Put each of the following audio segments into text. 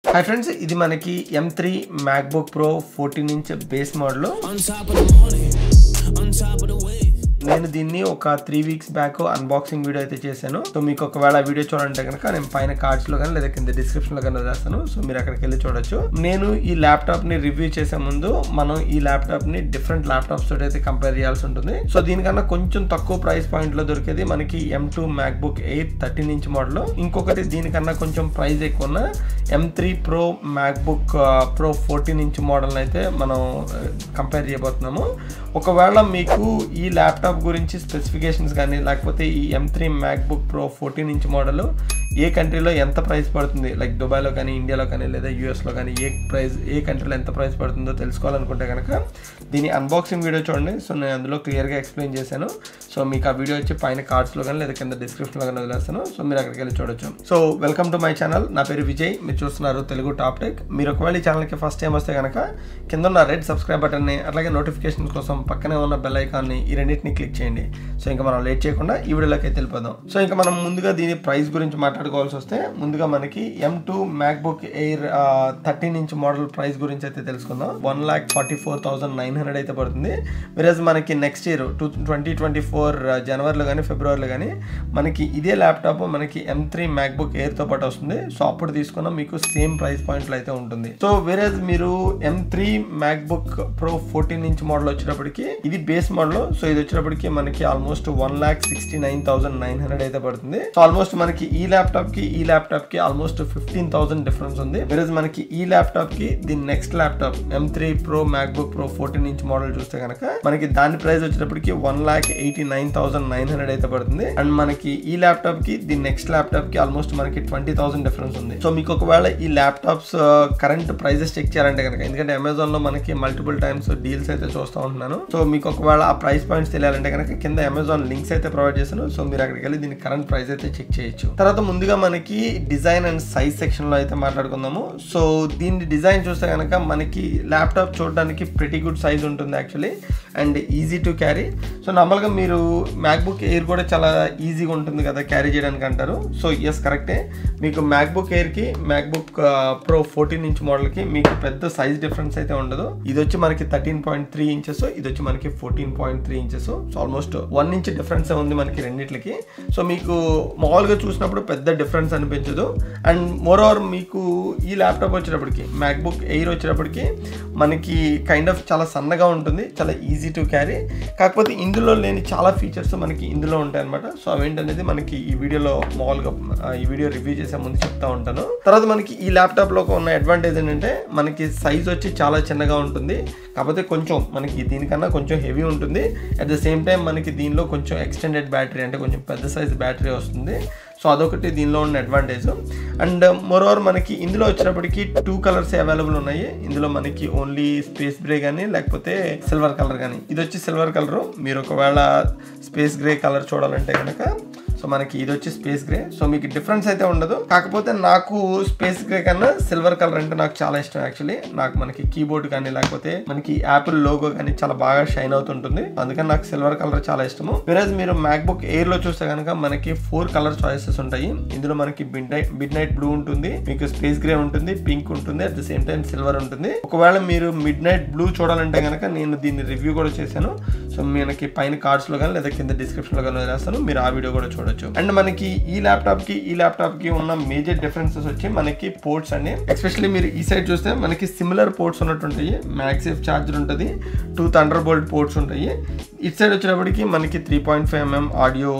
Hi friends ఇది మనకి M three MacBook Pro fourteen inch base model On top of the morning, on top of the wave. నేను దీన్ని ఒక three weeks back unboxing video అయితే చేశాను so మీకు ఒకవేళ ఆ వీడియో చూడాలంటే కనుక నేను పైన కార్డ్స్ లో కానీ లేదా కింద డిస్క్రిప్షన్ లో కానీ రాస్తాను సో మీరు అక్కడికి వెళ్ళి చూడొచ్చు నేను ఈ ల్యాప్టాప్ ని రివ్యూ చేసే ముందు మనం ఈ ల్యాప్టాప్ ని డిఫరెంట్ ల్యాప్టాప్స్ తోటి అయితే కంపేర్ చేయాల్సి ఉంటుంది సో దీనికన్నా కొంచెం తక్కువ ప్రైస్ పాయింట్ లో దొరికేది మనకి M two MacBook Air thirteen inch model ఇంకొకటి దీనికన్నా కొంచెం ప్రైస్ ఎక్కువ ఉన్న M three Pro MacBook Pro fourteen inch model అయితే మనం కంపేర్ చేయబోతున్నాము ఒకవేళ మీకు ఈ ల్యాప్టాప్ గురించి స్పెసిఫికేషన్స్ కానీ లేకపోతే ఈ M three MacBook Pro fourteen inch model ఏ కంట్రీలో ఎంత ప్రైస్ పడుతుంది లైక్ దుబాయ్లో కానీ ఇండియాలో కానీ లేదా యూఎస్లో కానీ ఏ ప్రైస్ ఏ కంట్రీలో ఎంత ప్రైస్ పడుతుందో తెలుసుకోవాలనుకుంటే కనుక దీని అన్బాక్సింగ్ వీడియో చూడండి సో నేను అందులో క్లియర్గా ఎక్స్ప్లెయిన్ చేశాను సో మీకు ఆ వీడియో వచ్చి పైన కార్డ్స్లో కానీ లేదా కింద డిస్క్రిప్షన్లో కానీ వదిలేస్తాను సో మీరు అక్కడికి వెళ్ళి చూడొచ్చు so welcome to my channel నా పేరు విజయ్ మీరు చూస్తున్నారు తెలుగు టాప్ టెక్ మీరు ఒకవేళ ఈ ఛానల్కి ఫస్ట్ టైం వస్తే కనుక కింద ఉన్న రెడ్ సబ్స్క్రైబ్ బటన్ని అట్లాగే నోటిఫికేషన్ కోసం పక్కనే ఉన్న బెల్ ఐకాన్ని ఈ రెండింటిని క్లిక్ చేయండి సో ఇంకా మనం లేట్ చేయకుండా ఈ వీడియోలోకి అయితే వెళ్ళిపోదాం సో ఇంకా మనం ముందుగా దీని ప్రైస్ గురించి మాట్లాడుకోవాల్సి వస్తే ముందుగా మనకి M two MacBook Air thirteen inch model price గురించి అయితే తెలుసుకుందాం one lakh forty four thousand nine hundred అయితే పడుతుంది విరాజ్ మనకి next year two twenty twenty four జనవరిలో కానీ ఫిబ్రవరిలో కానీ మనకి ఇదే ల్యాప్టాప్ మనకి ఎం త్రీ మ్యాక్బుక్ ఎయిర్తో పాటు వస్తుంది సో అప్పుడు తీసుకున్న మీకు సేమ్ ప్రైస్ పాయింట్లో అయితే ఉంటుంది సో వేరేజ్ మీరు M three MacBook Pro fourteen inch model వచ్చేటప్పటికి ఇది బేస్ మోడల్ సో ఇది వచ్చేటప్పటికి మనకి almost one lakh sixty nine thousand nine hundred అయితే పడుతుంది సో ఆల్మోస్ట్ మనకి ఈ ల్యాప్టాప్ కి ఈ ల్యాప్టాప్ కి ఆల్మోస్ట్ ఫిఫ్టీన్ థౌసండ్ డిఫరెన్స్ ఉంది వేరేజ్ మనకి ఈ ల్యాప్టాప్ కి దీని next laptop M three Pro MacBook Pro fourteen inch model చూస్తే కనుక మనకి దాని ప్రైస్ వచ్చేటప్పటికి one lakh eighty nine thousand nine hundred అయితే పడుతుంది అండ్ మనకి ఈ ల్యాప్టాప్ కి దీని నెక్స్ట్ ల్యాప్టాప్ కి ఆల్మోస్ట్ మనకి ట్వంటీ థౌసండ్ డిఫరెన్స్ ఉంది సో మీకు ఒకవేళ ఈ ల్యాప్టాప్స్ కరెంట్ ప్రైజెస్ చెక్ చేయాలంటే కనుక ఎందుకంటే అమెజాన్ లో మనకి మల్టిపుల్ టైమ్స్ డీల్స్ అయితే చూస్తూ ఉంటున్నాను సో మీకు ఒకవేళ ఆ ప్రైస్ పాయింట్స్ తెలియాలంటే కనుక కింద అమెజాన్ లింక్స్ అయితే ప్రొవైడ్ చేశాను సో మీరు అక్కడికి వెళ్ళి దీని కరెంట్ ప్రైస్ అయితే చెక్ చేయొచ్చు తర్వాత ముందుగా మనకి డిజైన్ అండ్ సైజ్ సెక్షన్ లో అయితే మాట్లాడుకుందాము సో దీని డిజైన్ చూస్తే కనుక మనకి ల్యాప్టాప్ చూడడానికి ప్రెటీ గుడ్ సైజ్ ఉంటుంది actually and easy to carry so నార్మల్గా మీరు మ్యాక్బుక్ ఎయిర్ కూడా చాలా ఈజీగా ఉంటుంది కదా క్యారీ చేయడానికి అంటారు సో ఎస్ కరెక్టే మీకు మ్యాక్బుక్ ఎయిర్కి మ్యాక్బుక్ ప్రో ఫోర్టీన్ ఇంచ్ మోడల్కి మీకు పెద్ద సైజ్ డిఫరెన్స్ అయితే ఉండదు ఇది వచ్చి మనకి థర్టీన్ పాయింట్ త్రీ ఇంచెస్ ఇది వచ్చి మనకి fourteen point three inches so almost one inch difference ఉంది మనకి రెండిట్లకి సో మీకు మామూలుగా చూసినప్పుడు పెద్ద డిఫరెన్స్ అనిపించదు అండ్ మోర్ ఓవర్ మీకు ఈ ల్యాప్టాప్ వచ్చేటప్పటికి మ్యాక్బుక్ ఎయిర్ వచ్చేటప్పటికి మనకి కైండ్ ఆఫ్ చాలా సన్నగా ఉంటుంది చాలా ఈజీ టు క్యారీ కాకపోతే ఇందులో లేని చాలా ఫీచర్స్ మనకి ఇందులో ఉంటాయి అనమాట సో అవేంటనేది మనకి ఈ వీడియోలో మామూలుగా ఆ, ఈ వీడియో రివ్యూ చేసే ముందు చెప్తా ఉంటాను తర్వాత మనకి ఈ ల్యాప్టాప్లో ఉన్న అడ్వాంటేజ్ ఏంటంటే మనకి సైజ్ వచ్చి చాలా చిన్నగా ఉంటుంది కాకపోతే కొంచెం మనకి దీనికన్నా కొంచెం హెవీ ఉంటుంది అట్ ద సేమ్ టైం మనకి దీనిలో కొంచెం ఎక్స్టెండెడ్ బ్యాటరీ అంటే కొంచెం పెద్ద సైజ్ బ్యాటరీ వస్తుంది సో అదొకటి దీనిలో ఉన్న అడ్వాంటేజ్ అండ్ మోరోవర్ మనకి ఇందులో వచ్చినప్పటికీ టూ కలర్స్ అవైలబుల్ ఉన్నాయి ఇందులో మనకి ఓన్లీ స్పేస్ గ్రే కానీ లేకపోతే సిల్వర్ కలర్ కానీ ఇది వచ్చి సిల్వర్ కలర్ మీరు ఒకవేళ స్పేస్ గ్రే కలర్ చూడాలంటే కనుక సో మనకి ఇది వచ్చి స్పేస్ గ్రే సో మీకు డిఫరెన్స్ అయితే ఉండదు కాకపోతే నాకు స్పేస్ గ్రే కన్నా సిల్వర్ కలర్ అంటే నాకు చాలా ఇష్టం యాక్చువల్లీ నాకు మనకి కీబోర్డ్ కానీ లేకపోతే మనకి యాపిల్ లోగో కానీ చాలా బాగా షైన్ అవుతుంటుంది అందుకని నాకు సిల్వర్ కలర్ చాలా ఇష్టము వేరేజ్ మీరు మ్యాక్బుక్ ఎయిర్ లో చూస్తే కనుక మనకి ఫోర్ కలర్ చాయిసెస్ ఉంటాయి ఇందులో మనకి midnight midnight blue ఉంటుంది మీకు స్పేస్ గ్రే ఉంటుంది పింక్ ఉంటుంది at the same time silver ఉంటుంది ఒకవేళ మీరు మిడ్ నైట్ బ్లూ చూడాలంటే కనుక నేను దీన్ని రివ్యూ కూడా చేశాను సో మనకి పైన కార్డ్స్ లో కానీ లేదా కింద డిస్క్రిప్షన్ లో కానీ వదిలేస్తాను మీరు ఆ వీడియో కూడా చూడొచ్చు అండ్ మనకి ఈ ల్యాప్టాప్ కి ఈ ల్యాప్టాప్ కి ఉన్న మేజర్ డిఫరెన్సెస్ వచ్చి మనకి పోర్ట్స్ అండి ఎస్పెషల్లీ మీరు ఈ సైడ్ చూస్తే మనకి సిమిలర్ పోర్ట్స్ ఉన్నట్టుంటాయి మ్యాక్సిఫ్ ఛార్జర్ ఉంటుంది టూ థండర్ బోల్ట్ పోర్ట్స్ ఉంటాయి ఇటు సైడ్ వచ్చేటప్పటికి మనకి three point five mm audio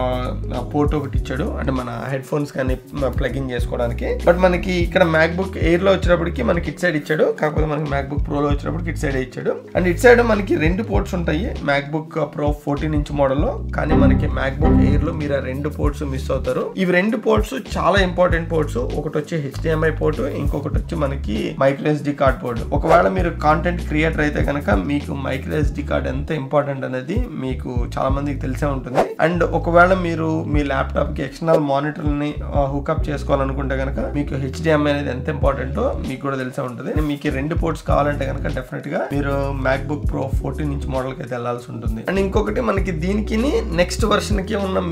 port ఒకటి ఇచ్చాడు అంటే మన హెడ్ ఫోన్స్ కానీ ప్లగిన్ చేసుకోవడానికి బట్ మనకి ఇక్కడ మ్యాక్బుక్ ఎయిర్ లో వచ్చేటప్పటికి మనకి ఇటు సైడ్ ఇచ్చాడు కాకపోతే మనకి మ్యాక్బుక్ ప్రో లో వచ్చేటప్పటికి ఇటు సైడ్ ఇచ్చాడు అండ్ ఇటు సైడ్ మనకి రెండు పోర్ట్స్ ఉంటాయి మ్యాక్బుక్ ప్రో ఫోర్టీన్ ఇంచ్ మోడల్లో కానీ మనకి మ్యాక్బుక్ ఎయిర్ లో మీరు ఆ రెండు పోర్ట్స్ మిస్ అవుతారు ఇవి రెండు పోర్ట్స్ చాలా ఇంపార్టెంట్ పోర్ట్స్ ఒకటి వచ్చి హెచ్డిఎంఐ పోర్ట్ ఇంకొకటి వచ్చి మనకి మైక్రో ఎస్డి కార్డ్ పోర్ట్ ఒకవేళ మీరు కాంటెంట్ క్రియేటర్ అయితే కనుక మీకు మైక్రో ఎస్డి కార్డ్ ఎంత ఇంపార్టెంట్ అనేది మీకు చాలా మందికి తెలిసే ఉంటుంది అండ్ ఒకవేళ మీరు మీ ల్యాప్టాప్ కి ఎక్స్టర్నల్ మానిటర్ ని హుక్అప్ చేసుకోవాలనుకుంటే కనుక మీకు హెచ్డిఎంఐ అనేది ఎంత ఇంపార్టెంటో మీకు కూడా తెలిసే ఉంటుంది మీకు ఈ రెండు పోర్ట్స్ కావాలంటే కనుక డెఫినెట్ గా మీరు MacBook Pro fourteen inch model కి అయితే వెళ్ళాల్సి ఉంటుంది అండ్ ఇంకొకటి మనకి దీనికి నెక్స్ట్ వర్షన్ కి ఉన్న మేజర్ డిఫరెన్స్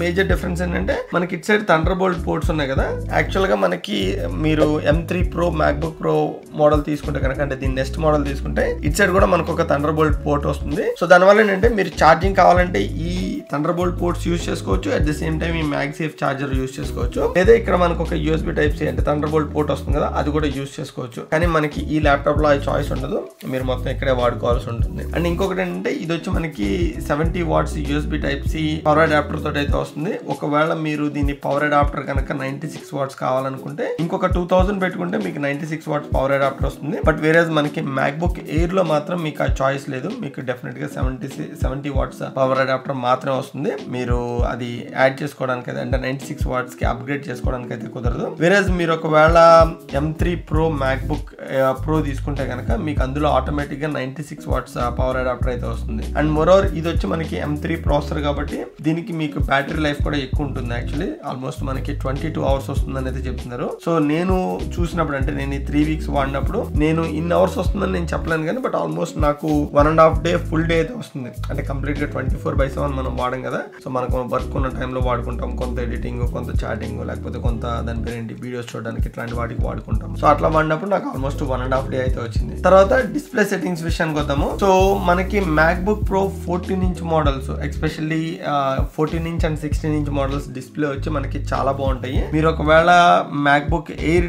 డిఫరెన్స్ ఏంటంటే మనకి ఇటు సైడ్ థండర్ బోల్ట్ పోర్ట్స్ ఉన్నాయి కదా యాక్చువల్ గా మనకి మీరు M three Pro MacBook Pro model తీసుకుంటే కనుక అంటే దీని నెక్స్ట్ మోడల్ తీసుకుంటే ఇటు సైడ్ కూడా మనకు ఒక థండర్ బోల్ట్ పోర్ట్ వస్తుంది సో దానివల్ల ఏంటంటే మీరు ఛార్జింగ్ కావాలంటే ఈ థండర్ బోల్ట్ పోర్ట్స్ యూస్ చేసుకోవచ్చు అట్ ది సేమ్ టైం ఈ మ్యాగ్సేఫ్ చార్జర్ యూస్ చేసుకోవచ్చు లేదా ఇక్కడ మనకు ఒక యూఎస్బి టైప్ సి అంటే థండర్ బోల్ట్ పోర్ట్ వస్తుంది కదా అది కూడా యూస్ చేసుకోవచ్చు కానీ మనకి ఈ ల్యాప్టాప్ లో ఆ చాయిస్ ఉండదు మీరు మొత్తం ఇక్కడే వాడుకోవాల్సి ఉంటుంది అండ్ ఇంకొకటి ఏంటంటే ఇది వచ్చి మనకి seventy watts USB type C power adapter తోటి అయితే వస్తుంది ఒకవేళ మీరు దీన్ని పవర్ అడాప్టర్ కనుక నైన్టీ సిక్స్ వాట్స్ కావాలనుకుంటే ఇంకొక టూ థౌసండ్ పెట్టుకుంటే మీకు ninety six watts power adapter వస్తుంది బట్ వేరే మనకి మ్యాక్బుక్ ఎయిర్ లో మాత్రం మీకు ఆ చాయిస్ లేదు మీకు డెఫినెట్ గా seventy seventy watts power adapter మాత్రమే వస్తుంది మీరు అది యాడ్ చేసుకోవడానికి అయితే అంటే నైన్టీ సిక్స్ వాట్స్ కి అప్గ్రేడ్ చేసుకోవడానికి అయితే కుదరదు వేరే మీరు ఒకవేళ M three Pro MacBook Pro తీసుకుంటే కనుక మీకు అందులో ఆటోమేటిక్ గా ninety six watts power adapter అయితే వస్తుంది అండ్ మోరోవర్ ఇది వచ్చి మనకి ఎం త్రీ ప్రాసెసర్ కాబట్టి దీనికి మీకు బ్యాటరీ లైఫ్ కూడా ఎక్కువ ఉంటుంది యాక్చువల్లీ ఆల్మోస్ట్ మనకి ట్వంటీ టూ అవర్స్ వస్తుందని అయితే చెప్తున్నారు సో నేను చూసినప్పుడు అంటే నేను ఈ త్రీ వీక్స్ వాడినప్పుడు నేను ఇన్ అవర్స్ వస్తుందని నేను చెప్పలేను కానీ బట్ ఆల్మోస్ట్ నాకు one and half day full day అయితే వస్తుంది అంటే కంప్లీట్ గా ట్వంటీ ఫోర్ బై సెవెన్ మనం వాడం కదా సో మనకు వర్క్ ఉన్న టైంలో వాడుకుంటాం కొంత ఎడిటింగ్ కొంత చాటింగ్ లేకపోతే కొంత దాని పేరు ఏంటి వీడియోస్ చూడడానికి ఇట్లాంటి వాటికి వాడుకుంటాం సో అట్లా వాడినప్పుడు నాకు almost one and half day అయితే వచ్చింది తర్వాత డిస్ప్లే సెట్టింగ్స్ విషయానికి వద్దాము సో మనకి MacBook Pro fourteen inch models especially fourteen inch and sixteen inch models display వచ్చి మనకి చాలా బాగుంటాయి మీరు ఒకవేళ మ్యాక్బుక్ ఎయిర్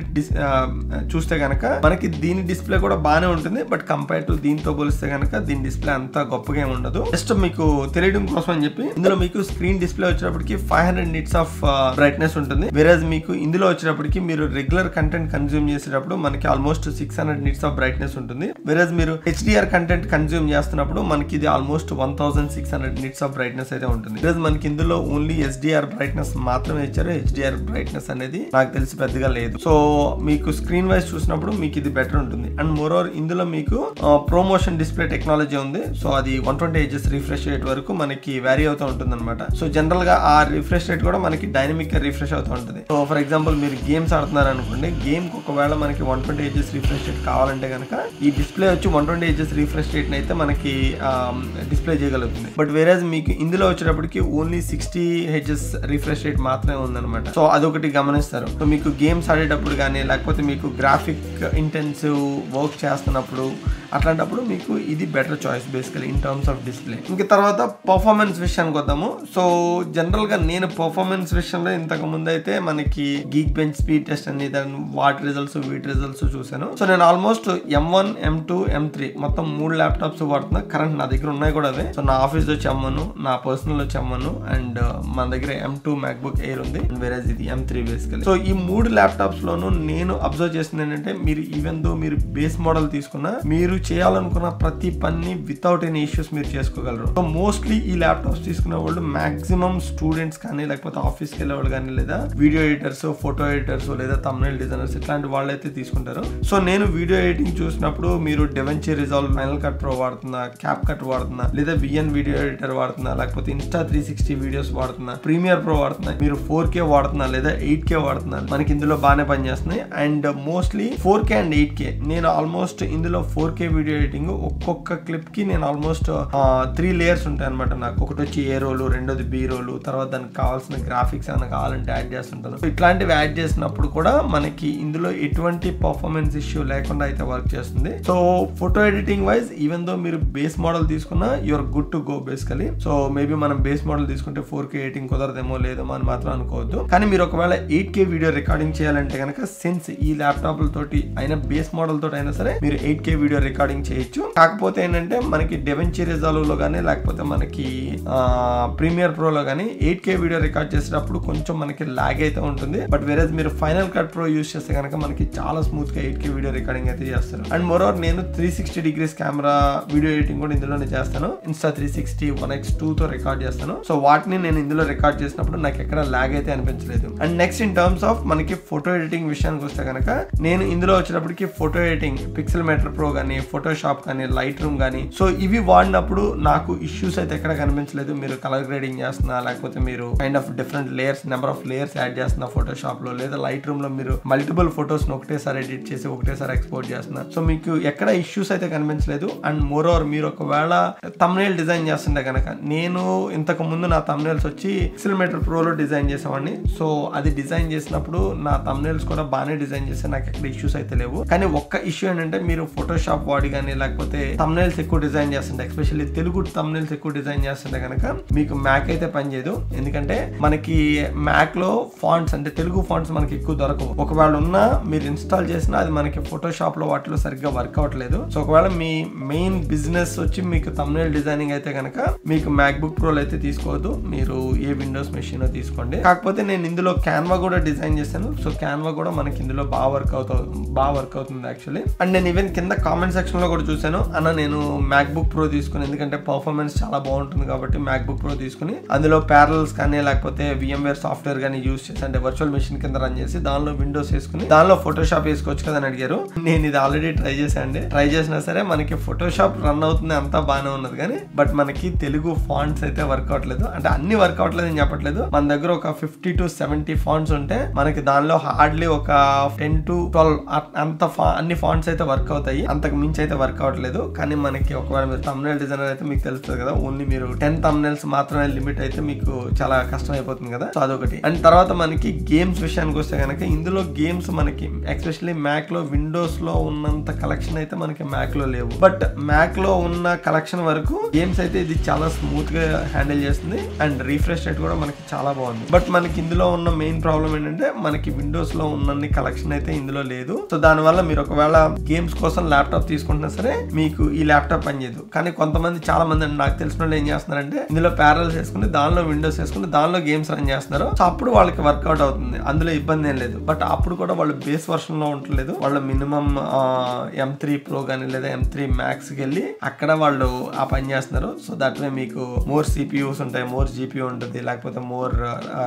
చూస్తే కనుక మనకి దీని డిస్ప్లే కూడా బాగానే ఉంటుంది బట్ కంపేర్ టు దీంతో పోలిస్తే కనుక దీని డిస్ప్లే అంత గొప్పగా ఏమి ఉండదు జస్ట్ మీకు తెలియడం కోసం అని చెప్పి ఇందులో మీకు స్క్రీన్ డిస్ప్లే వచ్చేటప్పటికి five hundred nits of brightness ఉంటుంది వేరేజ్ మీకు ఇందులో వచ్చేటప్పటికి మీరు రెగ్యులర్ కంటెంట్ కన్జ్యూమ్ చేసేటప్పుడు మనకి almost six hundred nits of brightness ఉంటుంది వేరేజ్ మీరు హెచ్డిఆర్ కంటెంట్ కన్జ్యూమ్ చేస్తున్నప్పుడు మనకి ఇది almost one thousand six hundred nits of brightness అయితే ఉంటుంది వేరేజ్ మనకి ఇందులో ఓన్లీ ఎస్డిఆర్ బ్రైట్నెస్ మాత్రమే ఇచ్చారు హెచ్డిఆర్ బ్రైట్నెస్ అనేది నాకు తెలిసి పెద్దగా లేదు సో మీకు స్క్రీన్ వైజ్ చూసినప్పుడు మీకు ఇది బెటర్ ఉంటుంది అండ్ మోరోవర్ ఇందులో మీకు ప్రోమోషన్ డిస్ప్లే టెక్నాలజీ ఉంది సో అది వన్ ట్వంటీ హెచ్ఎస్ రిఫ్రెష్ రేట్ వరకు మనకి వ్యారీ అవుతూ ఉంటుంది అనమాట సో జనరల్ గా ఆ రిఫ్రెష్ రేట్ కూడా మనకి డైనమిక్ గా రిఫ్రెష్ అవుతూ ఉంటుంది సో ఫర్ ఎగ్జాంపుల్ మీరు గేమ్స్ ఆడుతున్నారు అనుకోండి గేమ్ కి ఒకవేళ మనకి వన్ ట్వంటీ హెచ్ఎస్ రిఫ్రెష్ రేట్ కావాలంటే కనుక ఈ డిస్ప్లే వచ్చి వన్ ట్వంటీ హెచ్ఎస్ రిఫ్రెష్ రేట్ అయితే మనకి డిస్ప్లే చేయగలుగుతుంది బట్ వేరే మీకు ఇందులో వచ్చేటప్పటికి ఓన్లీ సిక్స్టీ హెచ్ఎస్ రిఫ్రెష్ రేట్ మాత్రమే ఉందన్నమాట సో అదొకటి గమనిస్తారు సో మీకు గేమ్స్ ఆడేటప్పుడు కానీ లేకపోతే మీకు గ్రాఫిక్ ఇంటెన్సివ్ వర్క్ చేస్తున్నప్పుడు అట్లాంటప్పుడు మీకు ఇది better choice basically in terms of display ఇంకా తర్వాత పర్ఫార్మెన్స్ విషయానికి వద్దాము సో జనరల్ గా నేను పర్ఫార్మెన్స్ విషయంలో ఇంతకు ముందు అయితే మనకి గీక్ బెంచ్ స్పీడ్ టెస్ట్ అని దాని వాటి రిజల్ట్స్ వీటి రిజల్ట్స్ చూసాను సో నేను almost M one M two M three మొత్తం మూడు ల్యాప్టాప్స్ వాడుతున్నా కరెంట్ నా దగ్గర ఉన్నాయి కూడా అవే సో నా ఆఫీస్ వచ్చి అమ్మను నా పర్సనల్ వచ్చి అమ్మను అండ్ మన దగ్గర ఎం టూ మ్యాక్బుక్ ఎయిర్ ఉంది వేరే ఇది ఎం త్రీ బేసికలీ సో ఈ మూడు ల్యాప్టాప్స్ లోను నేను అబ్జర్వ్ చేసింది ఏంటంటే మీరు ఈవెన్ దో మీరు బేస్ మోడల్ తీసుకున్నా మీరు చేయాలనుకున్న ప్రతి పని వితౌట్ ఎనీ ఇష్యూస్ మీరు చేసుకోగలరు సో మోస్ట్లీ ఈ ల్యాప్టాప్స్ తీసుకునే వాళ్ళు మాక్సిమం స్టూడెంట్స్ కానీ లేకపోతే ఆఫీస్కి వెళ్ళే వాళ్ళు కానీ లేదా వీడియో ఎడిటర్స్ ఫోటో ఎడిటర్స్ లేదా తమ్నైల్ డిజైనర్స్ ఇట్లాంటి వాళ్ళైతే తీసుకుంటారు సో నేను వీడియో ఎడిటింగ్ చూసినప్పుడు మీరు DaVinci Resolve Final Cut Pro వాడుతున్నా క్యాప్ కట్ వాడుతున్నా లేదా విఎన్ వీడియో ఎడిటర్ వాడుతున్నా లేకపోతే ఇన్స్టా త్రీ సిక్స్టీ వీడియోస్ వాడుతున్నా ప్రీమియర్ ప్రో వాడుతున్నా మీరు ఫోర్ కే వాడుతున్నా లేదా ఎయిట్ కే వాడుతున్నా మనకి ఇందులో బాగానే పనిచేస్తున్నాయి and mostly four K and eight K నేను ఆల్మోస్ట్ ఇందులో ఫోర్ కే వీడియో ఎడిటింగ్ ఒక్కొక్క క్లిప్ కి నేను ఆల్మోస్ట్ త్రీ లేయర్స్ ఉంటాయి అనమాట నాకు ఒకటి వచ్చి ఏ రోలు రెండోది బి రోలు తర్వాత దానికి కావాల్సిన గ్రాఫిక్స్ ఏమైనా కావాలంటే యాడ్ చేస్తుంటాను So ఇట్లాంటివి యాడ్ చేసినప్పుడు కూడా మనకి ఇందులో ఎటువంటి పర్ఫార్మెన్స్ ఇష్యూ లేకుండా అయితే వర్క్ చేస్తుంది so photo editing wise even though మీరు బేస్ మోడల్ తీసుకున్నా you're good to go basically so maybe మనం బేస్ మోడల్ తీసుకుంటే ఫోర్ కే ఎడిటింగ్ కుదరదేమో లేదో అని మాత్రం అనుకోవద్దు కానీ మీరు ఒకవేళ ఎయిట్ కే వీడియో రికార్డింగ్ చేయాలంటే కనుక సిన్స్ ఈ ల్యాప్టాప్ తోటి అయినా బేస్ మోడల్ తోటి అయినా సరే మీరు ఎయిట్ కే వీడియో రికార్డింగ్ చేయొచ్చు కాకపోతే ఏంటంటే మనకి డెవెన్చీ రిజాల్వ్ లో కానీ లేకపోతే మనకి ప్రీమియర్ ప్రో లో కానీ ఎయిట్ కే వీడియో రికార్డ్ చేసేటప్పుడు కొంచెం మనకి లాగ్ అయితే ఉంటుంది బట్ వేరే మీరు ఫైనల్ కట్ ప్రో యూస్ చేస్తే కనుక మనకి చాలా స్మూత్ గా ఎయిట్ కే వీడియో రికార్డింగ్ అయితే చేస్తారు అండ్ మోరోవర్ నేను three sixty degrees camera video editing కూడా ఇందులోనే చేస్తాను Insta three sixty one X two తో రికార్డ్ చేస్తాను సో వాటిని నేను ఇందులో రికార్డ్ చేసినప్పుడు నాకు ఎక్కడ లాగ్ అయితే అనిపించలేదు and next in terms of మనకి ఫోటో ఎడిటింగ్ విషయానికి వస్తే కనుక నేను ఇందులో వచ్చేటప్పటికి photo editing Pixelmator Pro కానీ ఫోటోషాప్ కానీ లైట్ రూమ్ కానీ సో ఇవి వాడినప్పుడు నాకు ఇష్యూస్ అయితే ఎక్కడ కనిపించలేదు మీరు కలర్ గ్రేడింగ్ చేస్తున్నా లేకపోతే మీరు kind of different layers number of layers add చేస్తున్నా ఫోటోషాప్ లో లేదా లైట్ రూమ్ లో మీరు మల్టిపుల్ ఫొటోస్ ఒకటేసారి ఎడిట్ చేసి ఒకటేసారి ఎక్స్పోర్ట్ చేస్తున్నా సో మీకు ఎక్కడ ఇష్యూస్ అయితే కనిపించలేదు అండ్ మోర్ ఓవర్ మీరు ఒకవేళ తమ్నేల్ డిజైన్ చేస్తుంటే కనుక నేను ఇంతకు ముందు నా తమ్నేల్స్ వచ్చి ఎక్సిల్మీటర్ ప్రోలో డిజైన్ చేసేవాడిని సో అది డిజైన్ చేసినప్పుడు నా తమ్నేల్స్ కూడా బాగానే డిజైన్ చేస్తే నాకు ఎక్కడ ఇష్యూస్ అయితే లేవు కానీ ఒక్క ఇష్యూ ఏంటంటే మీరు ఫోటోషాప్ వాడి కానీ లేకపోతే తమ్నేల్స్ ఎక్కువ డిజైన్ చేస్తుంటే ఎస్పెషల్లీ తెలుగు తమ్నేల్స్ ఎక్కువ డిజైన్ చేస్తుంటే కనుక మీకు మ్యాక్ అయితే పనిచేయదు ఎందుకంటే మనకి మ్యాక్ లో ఫాంట్స్ అంటే తెలుగు ఫాంట్స్ మనకి ఎక్కువ దొరకవు ఒకవేళ ఉన్నా మీరు ఇన్స్టాల్ చేసినా అది మనకి ఫోటోషాప్ లో వాటిలో సరిగ్గా వర్క్ అవ్వట్లేదు సో ఒకవేళ మీ మెయిన్ బిజినెస్ వచ్చి మీకు తమ్నేల్ డిజైనింగ్ అయితే కనుక మీకు మ్యాక్ బుక్ ప్రోలు అయితే తీసుకోవద్దు మీరు ఏ విండోస్ మెషిన్ తీసుకోండి కాకపోతే నేను ఇందులో క్యాన్వా కూడా డిజైన్ చేశాను సో క్యాన్వా కూడా మనకి ఇందులో బాగా వర్క్ అవుతుంది బాగా వర్క్ అవుతుంది యాక్చువల్లీ అండ్ నేను ఈవెన్ కింద కామెంట్ సెక్షన్ లో కూడా చూశాను అన్న నేను మ్యాక్ బుక్ ప్రో తీసుకుని ఎందుకంటే పర్ఫార్మెన్స్ చాలా బాగుంటుంది కాబట్టి మ్యాక్ బుక్ ప్రో తీసుకుని అందులో ప్యారల్స్ కానీ లేకపోతే విఎంవేర్ సాఫ్ట్వేర్ కానీ యూస్ చేసి అంటే వర్చువల్ మెషిన్ కింద రన్ చేసి దానిలో విండోస్ వేసుకుని దానిలో ఫోటోషాప్ వేసుకోవచ్చు కదా అని అడిగారు నేను ఇది ఆల్రెడీ ట్రై చేశాను అండి ట్రై చేసినా సరే మనకి ఫోటోషాప్ రన్ అవుతుంది అంతా బాగానే ఉన్నది కానీ బట్ మనకి తెలుగు ఫాంట్స్ అయితే వర్క్ అవట్లేదు అంటే అన్ని వర్క్ అవట్లేదు అని చెప్పట్లేదు మన దగ్గర ఒక ఫిఫ్టీ టు సెవెంటీ ఫాంట్స్ ఉంటే మనకి దానిలో హార్డ్లీ ఒక టెన్ టు ట్వెల్వ్ అంత ఫా- అన్ని ఫాంట్స్ అయితే వర్క్ అవుతాయి అంతకు మించి అయితే వర్క్ అవ్వట్లేదు కానీ మనకి ఒకవేళ మీరు తమ్నేల్ డిజైనర్ అయితే మీకు తెలుస్తుంది కదా ఓన్లీ మీరు టెన్ తమ్నేల్స్ మాత్రమే లిమిట్ అయితే మీకు చాలా కష్టం అయిపోతుంది కదా సో అదొకటి అండ్ తర్వాత మనకి గేమ్స్ విషయానికి వస్తే కనుక ఇందులో గేమ్స్ మనకి ఎస్పెషల్లీ మ్యాక్ లో విండోస్ లో ఉన్నంత కలెక్షన్ అయితే మనకి మ్యాక్ లో లేవు బట్ మ్యాక్ లో ఉన్న కలెక్షన్ వరకు గేమ్స్ అయితే ఇది చాలా స్మూత్ గా హ్యాండిల్ చేస్తుంది అండ్ రీఫ్రెష్ రేట్ కూడా మనకి చాలా బాగుంది బట్ మనకి ఇందులో ఉన్న మెయిన్ ప్రాబ్లం ఏంటంటే మనకి విండోస్ లో ఉన్న కలెక్షన్ అయితే ఇందులో లేదు సో దానివల్ల మీరు ఒకవేళ గేమ్స్ కోసం ల్యాప్టాప్ తీసుకుంటున్నా సరే మీకు ఈ ల్యాప్టాప్ పనిచేయదు కానీ కొంతమంది చాలా మంది అండి నాకు తెలిసిన వాళ్ళు ఏం చేస్తున్నారంటే ఇందులో ప్యారల్స్ వేసుకుని దానిలో విండోస్ వేసుకుని దానిలో గేమ్స్ రన్ చేస్తున్నారు సో అప్పుడు వాళ్ళకి వర్కౌట్ అవుతుంది అందులో ఇబ్బంది ఏం లేదు బట్ అప్పుడు కూడా వాళ్ళు బేస్ వర్షన్ లో ఉండలేదు వాళ్ళు మినిమం ఎం త్రీ ప్రో కానీ లేదా ఎం త్రీ మ్యాక్స్ కి వెళ్ళి అక్కడ వాళ్ళు ఆ పని చేస్తున్నారు సో దట్ వే మీకు మోర్ సిపియూస్ ఉంటాయి మోర్ జీపీ ఉంటుంది లేకపోతే మోర్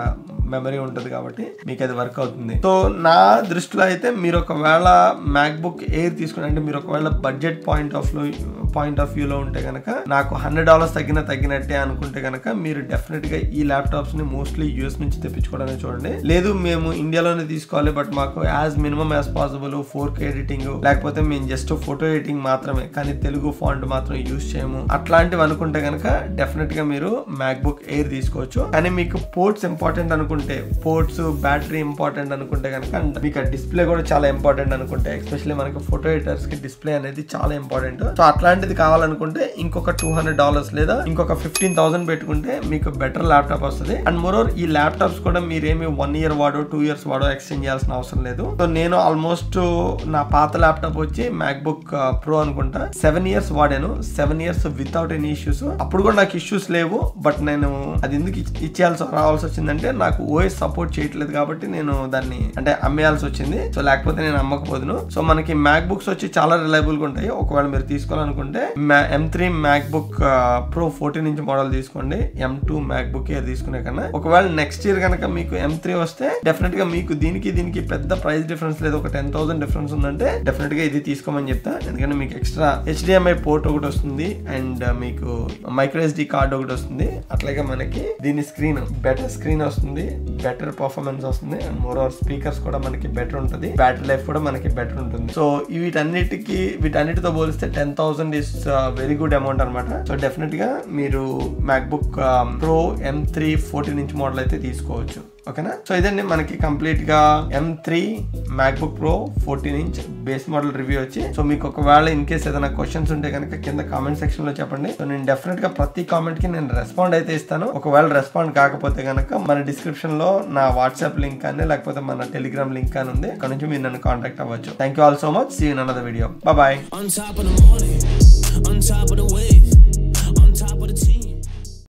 మెమరీ ఉంటుంది కాబట్టి మీకు అది వర్క్ అవుతుంది సో నా దృష్టిలో అయితే మీరు ఒకవేళ మ్యాక్ బుక్ ఎయిర్ తీసుకుని అంటే మీరు ఒకవేళ బడ్జెట్ పాయింట్ ఆఫ్ లో పాయింట్ ఆఫ్ వ్యూలో ఉంటే కనుక నాకు హండ్రెడ్ డాలర్స్ తగ్గిన తగ్గినట్టే అనుకుంటే కనుక మీరు డెఫినెట్ గా ఈ ల్యాప్టాప్స్ ని మోస్ట్లీ యూఎస్ నుంచి తెప్పించుకోవడానికి చూడండి లేదు మేము ఇండియాలోనే తీసుకోవాలి బట్ మాకు as minimum as possible four K editing లేకపోతే మేము జస్ట్ ఫోటో ఎడిటింగ్ మాత్రమే కానీ తెలుగు ఫాంట్ మాత్రం యూస్ చేయము అట్లాంటివి అనుకుంటే కనుక డెఫినెట్ గా మీరు మ్యాక్ బుక్ ఎయిర్ తీసుకోవచ్చు కానీ మీకు పోర్ట్స్ ఇంపార్టెంట్ అనుకుంటే పోర్ట్స్ బ్యాటరీ ఇంపార్టెంట్ అనుకుంటే కనుక and మీకు డిస్ప్లే కూడా చాలా ఇంపార్టెంట్ అనుకుంటే ఎస్పెషల్లీ మనకి ఫోటో ఎడిటర్స్ కి డిస్ప్లే అనేది చాలా ఇంపార్టెంట్ సో అట్లాంటిది కావాలనుకుంటే ఇంకొక టూ హండ్రెడ్ డాలర్స్ లేదా ఇంకొక ఫిఫ్టీన్ థౌసండ్ పెట్టుకుంటే మీకు బెటర్ ల్యాప్టాప్ వస్తుంది అండ్ మోరోర్ ఈ ల్యాప్టాప్స్ కూడా మీరేమి వన్ ఇయర్ వాడో టూ ఇయర్స్ వాడో ఎక్స్చేంజ్ చేయాల్సిన అవసరం లేదు సో నేను ఆల్మోస్ట్ నా పాత ల్యాప్టాప్ వచ్చి మ్యాక్ బుక్ ప్రో అనుకుంటా సెవెన్ ఇయర్స్ వాడాను seven years without any issues అప్పుడు కూడా నాకు ఇష్యూస్ లేవు బట్ నేను అది ఎందుకు ఇచ్- ఇచ్చేయాల్సి రావాల్సి వచ్చిందంటే నాకు ఓఎస్ సపోర్ట్ చేయట్లేదు కాబట్టి నేను దాన్ని అంటే అమ్మేయాల్సి వచ్చింది సో లేకపోతే నేను అమ్మకపోదును సో మనకి మ్యాక్ బుక్స్ వచ్చి చాలా రిలయబుల్ గా ఉంటాయి ఒకవేళ మీరు తీసుకోవాలనుకుంటే M three MacBook Pro fourteen inch model తీసుకోండి M two MacBook Air తీసుకునే కన్నా ఒకవేళ నెక్స్ట్ ఇయర్ కనుక మీకు ఎం త్రీ వస్తే డెఫినెట్ గా మీకు దీనికి దీనికి పెద్ద ప్రైస్ డిఫరెన్స్ లేదు ఒక టెన్ థౌసండ్ డిఫరెన్స్ ఉందంటే డెఫినెట్ గా ఇది తీసుకోమని చెప్తా ఎందుకంటే మీకు ఎక్స్ట్రా హెచ్డిఎంఐ పోర్ట్ ఒకటి వస్తుంది అండ్ మీకు మైక్రో ఎస్డి కార్డ్ ఒకటి వస్తుంది అట్లాగే మనకి దీని స్క్రీన్ బెటర్ స్క్రీన్ వస్తుంది బెటర్ పర్ఫార్మెన్స్ వస్తుంది అండ్ మోర్ ఓవర్ స్పీకర్స్ కూడా మనకి బెటర్ ఉంటుంది బ్యాటరీ లైఫ్ కూడా మనకి బెటర్ ఉంటుంది సో వీటన్నిటికి వీటన్నిటితో పోలిస్తే ten thousand is very good amount అనమాట సో డెఫినెట్ గా మీరు MacBook Pro M three fourteen inch model అయితే తీసుకోవచ్చు ఓకేనా సో ఇదండి మనకి కంప్లీట్ గా M three MacBook Pro fourteen inch base model review వచ్చి సో మీకు ఒకవేళ ఇన్ కేస్ ఏదైనా క్వశ్చన్స్ ఉంటే కనుక కింద కామెంట్ సెక్షన్ లో చెప్పండి సో నేను డెఫినెట్ గా ప్రతి కామెంట్ కి నేను రెస్పాండ్ అయితే ఇస్తాను ఒకవేళ రెస్పాండ్ కాకపోతే కనుక మన డిస్క్రిప్షన్ లో నా వాట్సాప్ లింక్ కానీ లేకపోతే మన టెలిగ్రామ్ లింక్ కానీ ఉంది అక్కడ నుంచి మీరు నన్ను కాంటాక్ట్ అవ్వచ్చు thank you all so much see in another video bye On top of the morning,